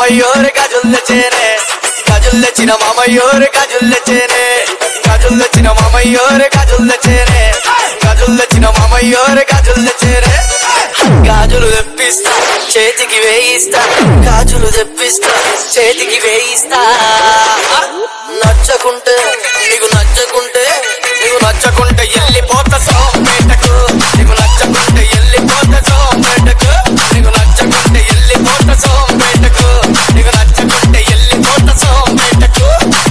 మామయ్యోరు గజులు తెచ్చేనే గజులు తెచ్చిన మామయ్యోరు గజులు తెచ్చేనే గజులు తెచ్చిన మామయ్యోరు గజులు తెచ్చేనే గజులు తెచ్చిన మామయ్యోరు గజులు తెచ్చేనే గాజులు తెప్పిస్తా చేతికి వేయిస్తా గాజులు తెప్పిస్తా చేతికి వేయిస్తా నచ్చకుంటే నీకు నచ్చకుంటే నీకు నచ్చకుంటే వెళ్ళిపోతా సోమేటకు నీకు నచ్చకుంటే వెళ్ళిపోతా సోమేటకు నీకు నచ్చకుంటే వెళ్ళిపోతా సోమేటకు నీకు నచ్చకుంటే వెళ్ళిపోతా సోమేటకు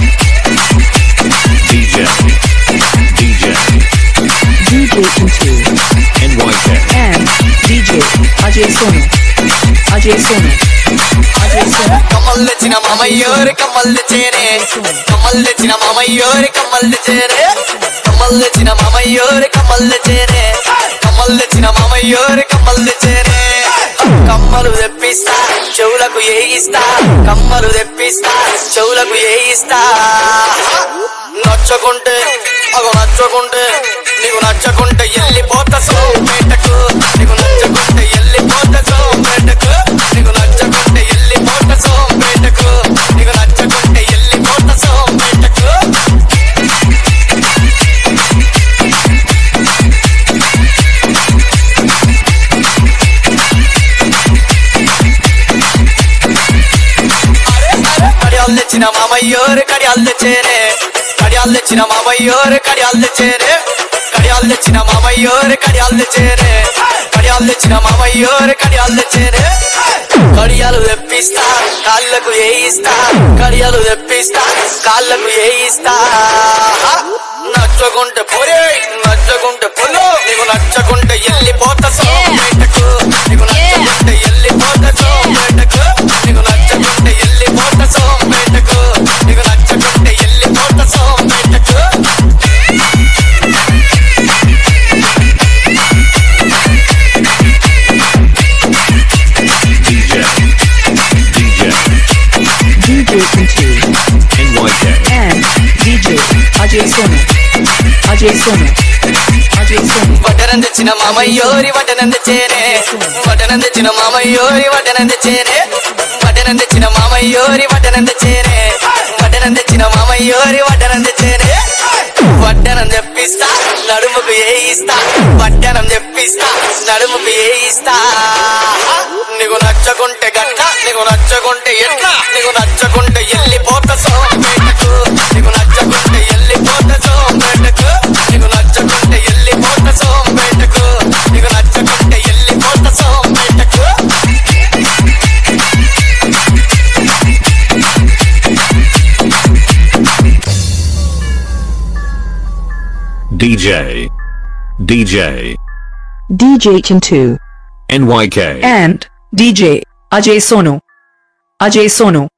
DJ, DJ, DJ Into NYK, and DJ Ajay Sonu. Ajay Sonu. Ajay Sonu. కమ్మలు తెచ్చిన మామయ్యోరి కమ్మలు తెచ్చేనే కమ్మలు తెచ్చిన మామయ్యోరి కమ్మలు తెచ్చేనే కమ్మలు తెచ్చిన మామయ్యోరి కమ్మలు తెచ్చేనే కమ్మలు తెచ్చిన మామయ్యోరి కమ్మలు తెచ్చేనే కమ్మలు తెప్పిస్తా చెవులకు ఏయిస్తా కమ్మలు తెప్పిస్తా చెవులకు ఏయిస్తా నచ్చకుంటే అగో నచ్చకుంటే నీకు నచ్చకుంటే వెళ్ళిపోతా సోమేటకు నీకు నచ్చకుంటే వెళ్ళిపోతా సోమేటకు నీకు నచ్చకుంటే వెళ్ళిపోతా సోమేటకు నీకు నచ్చకుంటే వెళ్ళిపోతా సోమేటకు కడియాలు తెచ్చిన మామయ్యోరు కడియాలు తెచ్చేనే కడియాలు తెచ్చిన మామయ్యోరు కడియాలు తెచ్చేనే కడియాలు తెచ్చిన మామయ్యోరు కడియాలు తెచ్చేనే కడియాలు తెచ్చిన మామయ్యోరు కడియాలు తెచ్చేనే కడియాలు తెప్పిస్తా కాళ్ళకు వేయిస్తా కడియాలు తెప్పిస్తా కాళ్ళకు వేయిస్తా నచ్చకుంటే పోరే నచ్చకుంటే పొలు నీకు నచ్చకుంటే వెళ్ళిపోతా సోమేటకు నీకు నచ్చకుంటే వెళ్ళిపోతా సోమేటకు నీకు నచ్చకుంటే వెళ్ళిపోతా సోమేటకు నీకు నచ్చకుంటే వెళ్ళిపోతా సోమేటకు DJ, DJ, DJ Into NYK, and DJ Ajay Sonu. Ajay Sonu. Ajay Sonu. వడ్డనం తెచ్చిన మామయ్యోరి వడ్డనం తెచ్చేనే వడ్డనం తెచ్చిన మామయ్యోరి వడ్డనం తెచ్చేనే వడ్డనం తెచ్చిన మామయ్యోరి వడ్డనం తెచ్చేనే వడ్డనం తెచ్చిన మామయ్యోరి వడ్డనం తెచ్చేనే వడ్డనం తెప్పిస్తా నడుముకు ఏయిస్తా వడ్డనం తెప్పిస్తా నడుముకు ఏయిస్తా నీకు నచ్చకుంటే గట్ట నీకు నచ్చకుంటే ఎట్లా నీకు నచ్చకుంటే వెళ్ళిపోతా సోమేటకు నీకు నచ్చకుంటే వెళ్ళిపోతా సోమేటకు నీకు నచ్చకుంటే వెళ్ళిపోతా సోమేటకు నీకు నచ్చకుంటే వెళ్ళిపోతా సోమేటకు DJ, DJ, DJ Chintu NYK, and DJ Ajay Sonu. Ajay Sonu.